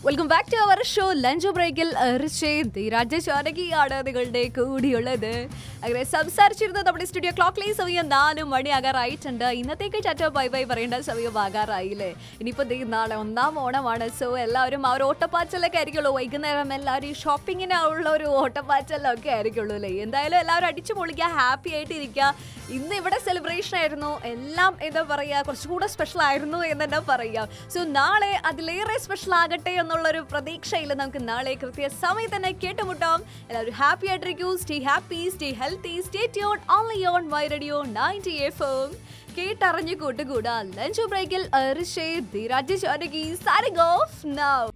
welcome back to our show lunch ബ്രേക്കിൽ രാജശാനകിയാണ് നിങ്ങളുടെ കൂടിയുള്ളത് അങ്ങനെ സംസാരിച്ചിരുന്നത് നമ്മുടെ സ്റ്റുഡിയോ ക്ലോക്കിലെ സമയം നാല് മണിയാകാറായിട്ടുണ്ട് ഇന്നത്തേക്ക് ചറ്റ ബൈ ബൈ പറയേണ്ട സമയം ആകാറായില്ലേ ഇനിയിപ്പോൾ ദേ നാളെ ഒന്നാം ഓണമാണ് സോ എല്ലാവരും ആ ഒരു ഓട്ടപ്പാച്ചലൊക്കെ ആയിരിക്കുള്ളൂ വൈകുന്നേരം എല്ലാവരും ഈ ഷോപ്പിങ്ങിനുള്ള ഒരു ഓട്ടപ്പാച്ചലൊക്കെ ആയിരിക്കുള്ളൂ അല്ലേ എന്തായാലും എല്ലാവരും അടിച്ചു പൊളിക്കുക ഹാപ്പി ആയിട്ട് ഇരിക്കുക ഇന്ന് ഇവിടെ സെലിബ്രേഷൻ ആയിരുന്നു എല്ലാം എന്താ പറയുക കുറച്ചുകൂടെ സ്പെഷ്യൽ ആയിരുന്നു എന്ന് തന്നെ പറയാം സോ നാളെ അതിലേറെ സ്പെഷ്യൽ ആകട്ടെ എന്നുള്ളൊരു പ്രതീക്ഷയിൽ നമുക്ക് നാളെ കൃത്യ സമയത്ത് തന്നെ കേട്ടുമുട്ടാം എല്ലാവരും ഹാപ്പി ആയിട്ടിരിക്കൂ stay happy stay healthy stay tune only on my radio ninety F M കേട്ടറിഞ്ഞു കൂട്ടുകൂടാ ലഞ്ച് ബ്രേക്കിൽ ഋഷേ Dheeraj Janaki signing off now